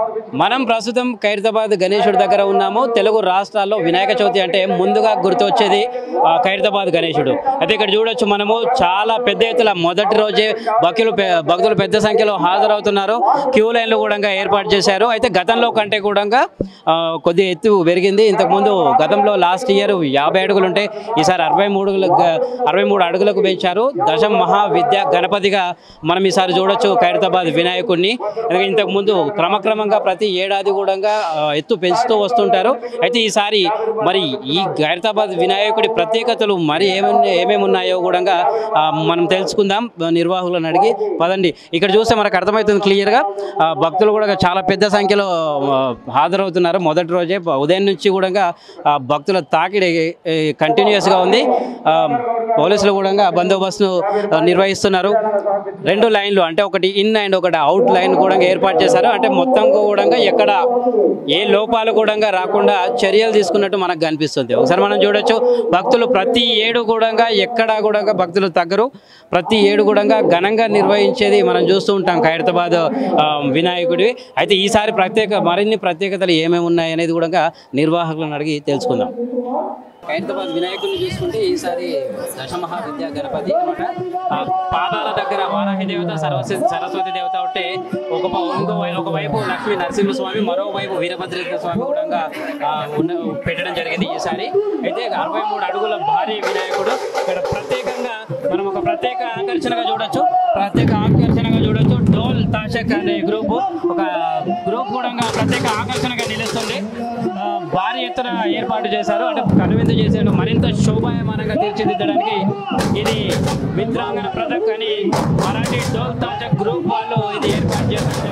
మనం ప్రస్తుతం ఖైరతాబాద్ గణేశుడి దగ్గర ఉన్నాము తెలుగు రాష్ట్రాల్లో వినాయక చవితి అంటే ముందుగా గుర్తొచ్చేది ఆ, ఖైరతాబాద్ గణేశుడు అయితే ఇక్కడ చూడొచ్చు మనము చాలా పెద్ద ఎత్తున మొదటి రోజే భక్తులు పె- భక్తులు పెద్ద సంఖ్యలో హాజరవుతున్నారు క్యూ లైన్లు కూడా ఏర్పాటు చేశారు అయితే గతంలో కంటే కూడా ఆ, కొద్ది ఎత్తు పెరిగింది ఇంతకుముందు గతంలో లాస్ట్ ఇయర్ యాభై అడుగులు ఉంటే ఈసారి అరవై మూడు అరవై మూడు అడుగులకు పెంచారు దశ మహావిద్య గణపతిగా మనం ఈసారి చూడొచ్చు ఖైరతాబాద్ వినాయకుడిని ఎందుకంటే ఇంతకుముందు క్రమక్రమంగా ప్రతి ఏడాది కూడా ఆ, ఎత్తు పెంచుతూ వస్తుంటారు అయితే ఈసారి మరి ఈ ఖైరతాబాద్ వినాయకుడి ప్రత్యేకతలు మరి ఏమన్నా ఏమేమి ఉన్నాయో కూడా ఆ, మనం తెలుసుకుందాం నిర్వాహకులను అడిగి పదండి ఇక్కడ చూస్తే మనకు అర్థమవుతుంది క్లియర్గా ఆ, భక్తులు కూడా చాలా పెద్ద సంఖ్యలో ఆ, హాజరవుతున్నారు మొదటి రోజే ఉదయం నుంచి కూడా ఆ, భక్తుల తాకిడి కంటిన్యూస్గా ఉంది ఆ, పోలీసులు కూడా బందోబస్తును ఆ, నిర్వహిస్తున్నారు రెండు లైన్లు అంటే ఒకటి ఇన్ అండ్ ఒకటి అవుట్ లైన్ కూడా ఏర్పాటు చేశారు అంటే మొత్తం కూడా ఎక్కడ ఏ లోపాలు కూడా రాకుండా చర్యలు తీసుకున్నట్టు మనకు కనిపిస్తుంది ఒకసారి మనం చూడొచ్చు భక్తులు ప్రతి ఏడు కూడా ఎక్కడ కూడా భక్తులు తగ్గరు ప్రతి ఏడు కూడా ఘనంగా నిర్వహించేది మనం చూస్తూ ఉంటాం ఖైరతాబాద్ ఆ, వినాయకుడివి అయితే ఈసారి ప్రత్యేక మరిన్ని ప్రత్యేకతలు ఏమేమి ఉన్నాయి అనేది కూడా నిర్వాహకులను అడిగి తెలుసుకుందాం ఖైరతాబాద్ వినాయకుడిని చూసుకుంటే ఈసారి దశమహావిద్యా గణపతి అనమాట ఆ పాదాల దగ్గర వారాహి దేవత సరస్వతి సరస్వతి దేవత ఉంటే ఒక ప- ఇంకో వై- ఒక వైపు లక్ష్మీ నరసింహస్వామి మరోవైపు వీరభద్రేశ్వర స్వామి కూడా ఆ, ఉన్న పెట్టడం జరిగింది ఈసారి అయితే అరవై మూడు అడుగుల భారీ వినాయకుడు ఇక్కడ ప్రత్యేకంగా మనం ఒక ప్రత్యేక ఆకర్షణగా చూడొచ్చు ప్రత్యేక ఆకర్షణగా చూడొచ్చు డోల్ తాషక్ అనే గ్రూప్ ఒక గ్రూప్ కూడా ప్రత్యేక ఆకర్షణగా నిలుస్తుంది ఆ, భారీ ఎత్తున ఏర్పాటు చేశారు అంటే కనువిందు చేశారు మరింత శోభాయమానంగా తీర్చిదిద్దడానికి ఇది మిత్రాంగన ప్రదక్ అని మరాఠీ డోల్ తాజక్ గ్రూప్ వాళ్ళు ఇది ఏర్పాటు చేశారు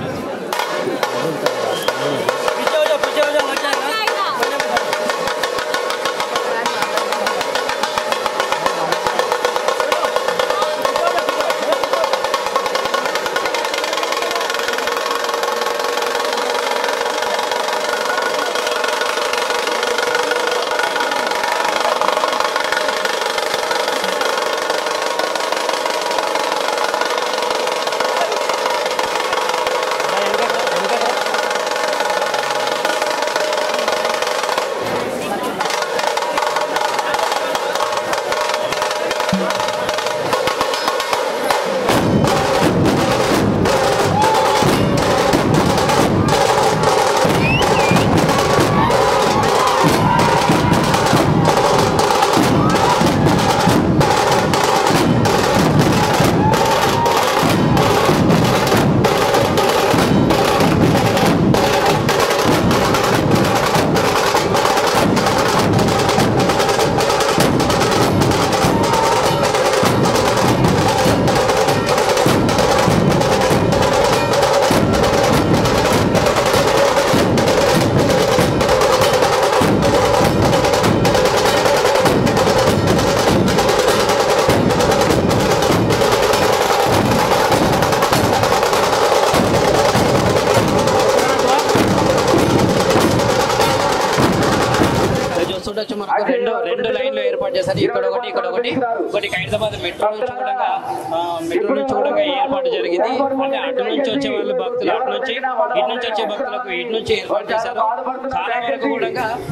ఇక్కడ చూస్తుండొచ్చు మనకు రెండు రెండు లైన్లు ఏర్పాటు చేశారు ఇక్కడ ఒకటి ఇక్కడ ఒకటి ఒకటి హైదరాబాద్ మెట్రో నుంచి కూడా ఆ, మెట్రో నుంచి కూడా ఏర్పాటు జరిగింది అంటే అటు నుంచి వచ్చే వాళ్ళు భక్తులు అటు నుంచి ఇటు నుంచి వచ్చే భక్తులకు ఇటు నుంచి ఏర్పాటు చేశారు చాలా వరకు కూడా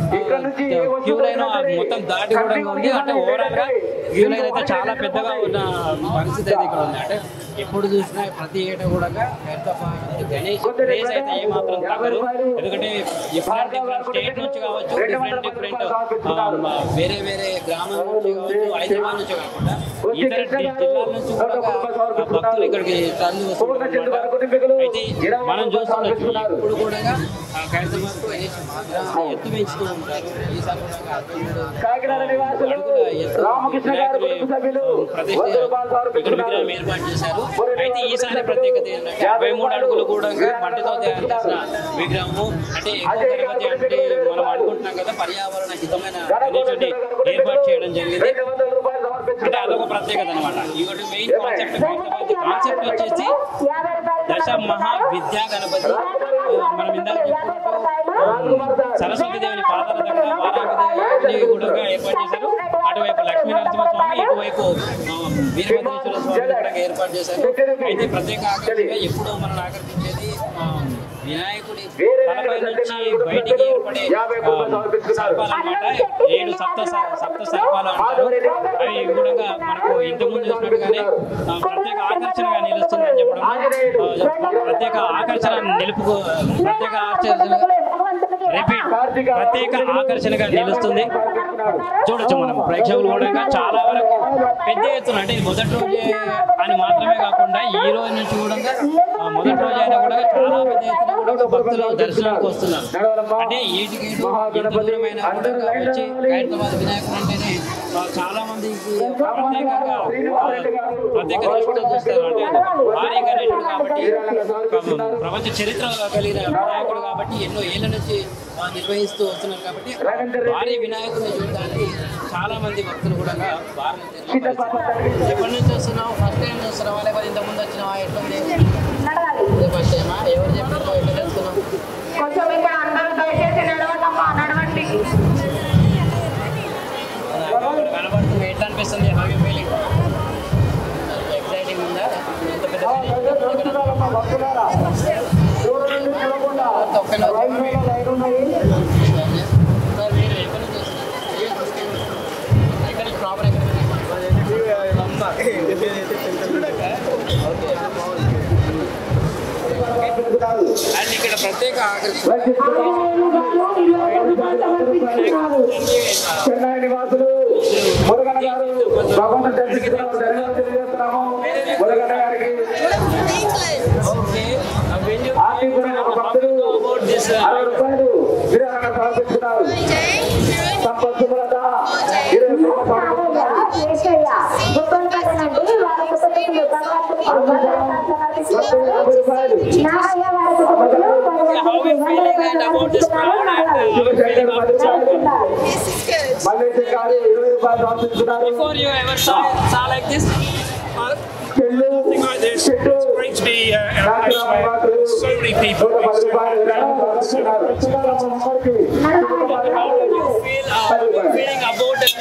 క్యూ లైన్ మొత్తం దాటి కూడా ఉంది అంటే ఓవరాల్ గా క్యూ లైన్ అయితే చాలా పెద్దగా ఉన్న పరిస్థితి అయితే ఇక్కడ ఉంది అంటే ఎప్పుడు చూసినా ప్రతి ఏటా కూడా హైదరాబాద్ గణేష్ క్రేజ్ అయితే ఏమాత్రం తగ్గదు ఎందుకంటే డిఫరెంట్ డిఫరెంట్ స్టేట్ నుంచి కావచ్చు డిఫరెంట్ డిఫరెంట్ వేరే వేరే గ్రామం నుంచి కావచ్చు హైదరాబాద్ నుంచి కాకుండా ఇతర డి- జిల్లాల నుంచి కూడా ఆ భక్తులు ఇక్కడికి తరలి వస్తుంటారు అయితే మనం చూస్తుండొచ్చు ఇప్పుడు కూడా ఆ హైదరాబాద్ గణేష్ మాత్రం ఎత్తు పెంచుతూ ఉంటారు ఈసారి కూడా అడుగుల ఎత్తు వినాయకుడి ప్రతిష్ఠ ఇక్కడ విగ్రహం ఏర్పాటు చేశారు అయితే ఈసారి ప్రత్యేకత ఏంటంటే అరవై మూడు అడుగులు కూడా మట్టితో తయారు చేసిన విగ్రహము అంటే ఎక్కువ గణపతి అంటే మనం అనుకుంటున్నాం కదా పర్యావరణ హితమైన గణేశుడిని ఏర్పాటు చేయడం జరిగింది అంటే అదొక ప్రత్యేకత అనమాట ఇంకోటి మెయిన్ కాన్సెప్ట్ కాన్సెప్ట్ వచ్చేసి దశ మహా విద్యా గణపతి మనం ఇందాక చెప్పుకున్నట్టు సరస్వతి దేవిని పాదాల దగ్గర వారాహిదేవిని కూడా ఏర్పాటు చేశారు అటువైపు లక్ష్మీ నరసింహస్వామి ఇటువైపు ఆ, వీరభద్రేశ్వర స్వామి కూడా ఏర్పాటు చేశారు అయితే ప్రత్యేక ఆకర్షణగా ఎప్పుడూ మనల్ని ఆకర్షించేది ఆ, వినాయకుడి తలపై నుంచి బయటికి ఏర్పడే ఆ, సర్పాలు అన్నమాట ఏడు సప్త స- సప్త సర్పాలు అంటారు అవి కూడా మనకు ఇంటి ముందు చూసినట్టుగానే ఆ, ప్రత్యేక ఆకర్షణగా నిలుస్తుందని చెప్పడం ఆ, ప్రత్యేక ఆకర్షణ నిలుపుకు ప్రత్యేక ఆకర్షణ రిపీట్ ప్రత్యేక ఆకర్షణగా నిలుస్తుంది చూడొచ్చు మనం ప్రేక్షకులు కూడా చాలా వరకు పెద్ద ఎత్తున అంటే ఇది మొదటి రోజే అని మాత్రమే కాకుండా ఈ రోజు నుంచి కూడా ఆ మొదటి రోజు అయినా కూడా చాలా పెద్ద ఎత్తున కూడా భక్తులు దర్శనానికి వస్తున్నారు అంటే ఏటికి ఏటు ఎంత దూరమైనా కూడా వచ్చి ఖైరతాబాద్ వినాయకుడు అంటేనే ఆ, చాలా మందికి ప్రత్యేకంగా ఆ, ప్రత్యేక దృష్టితో చూస్తారు అంటే భారీ గణేశుడు కాబట్టి ఒక ప్రపంచ చరిత్ర కలిగిన వినాయకుడు కాబట్టి ఎన్నో ఏళ్ళ నుంచి ఆ, నిర్వహిస్తూ వస్తున్నారు కాబట్టి భారీ వినాయకుడిని చూడడానికి చాలా మంది భక్తులు కూడా భారీ ఎప్పటి నుంచి వస్తున్నావు ఫస్ట్ టైం చూస్తున్నావా లేకపోతే ఇంత ముందు వచ్చినావా ఎట్లుంది ఇదే ఫస్ట్ టైమా ఎవరు చెప్పారు ఎట్లా తెలుసుకున్నావు కొంచెం ఇంకా అందరూ దయచేసి నడవండమ్మా నడవండి కనబడుతుంది ఎట్లా అనిపిస్తుంది హౌ యూ ఫీలింగ్ ఎక్సైటింగ్ ఉందా ఎంత పెద్ద ఒక్కనే సార్ మీరు ఎక్కడి నుంచి వస్తున్నారు ఎక్కడి నుంచి ప్రాపర్ ఎక్కడి నుంచి అండ్ ఇక్కడ ప్రత్యేక ఆకర్షణ చెన్నై నివాసులు మురగన గారు భగవంతుని దర్శించుకున్నారు ధన్యవాదాలు తెలియజేస్తున్నాము మురగన గారికి ఆర్థికమైన ఒక భక్తులు అరవై రూపాయలు విరాళంగా సమర్పిస్తున్నారు సంపత్ సుమలత ఇరవై రూపాయలు సమర్పిస్తున్నారు గొప్పలు కట్టనండి వారి కుటుంబీకులు భగవంతునికి మొత్తం యాభై రూపాయలు నాగయ్య వారి కుటుంబీకులు How we feeling and about this crowd and uh, Shivshankar పది రూపాయలు మల్లేశ్వర్ గారు ఇరవై రూపాయలు సమర్పిస్తున్నారు before you ever saw, saw like this? Uh, చెల్లు చెట్టు It's great to be uh, out this way. So many people. నూట పది రూపాయలు విరాళంగా సమర్పిస్తున్నారు how did you feel uh, feeling about it?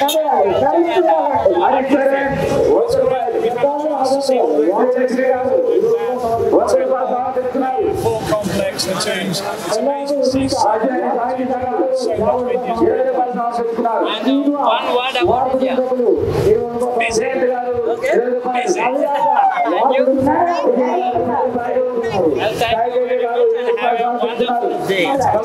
Full complex, the tombs. It's amazing to see so so much with you. And uh, one word about India. Well, thank you very much and have a wonderful day.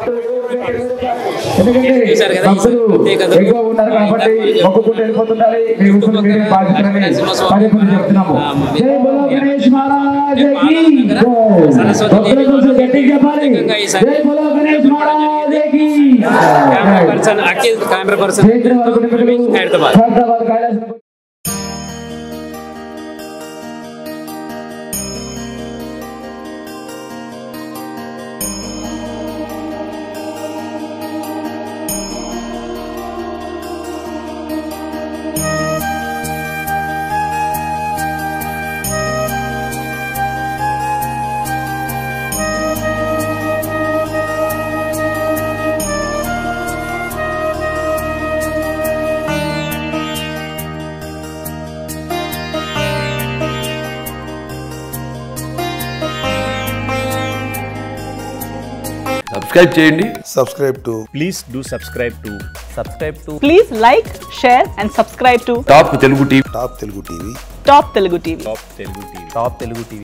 ఎందుకంటే భక్తులు ఎక్కువ ఉన్నారు కాబట్టి మొక్కుకుంటూ వెళ్ళిపోతున్నారు మీ ఉసురు మీరే బాధ్యతలని పదే పదే చెప్తున్నాము జై బోలో గణేష్ మహారాజ్ కి జై. భక్తుల కోసం గట్టిగా చెప్పాలి జై బోలో గణేష్ మహారాజ్ కి Camera person, Akhil, camera person, Chaitra వారి కుటుంబీకులు Hyderabad. హైదరాబాద్ కైలాస సబ్స్క్రైబ్ చేయండి subscribe to please do subscribe to subscribe to Please like, share, and subscribe to top Telugu TV Top Telugu TV. Top Telugu TV. top telugu tv top telugu tv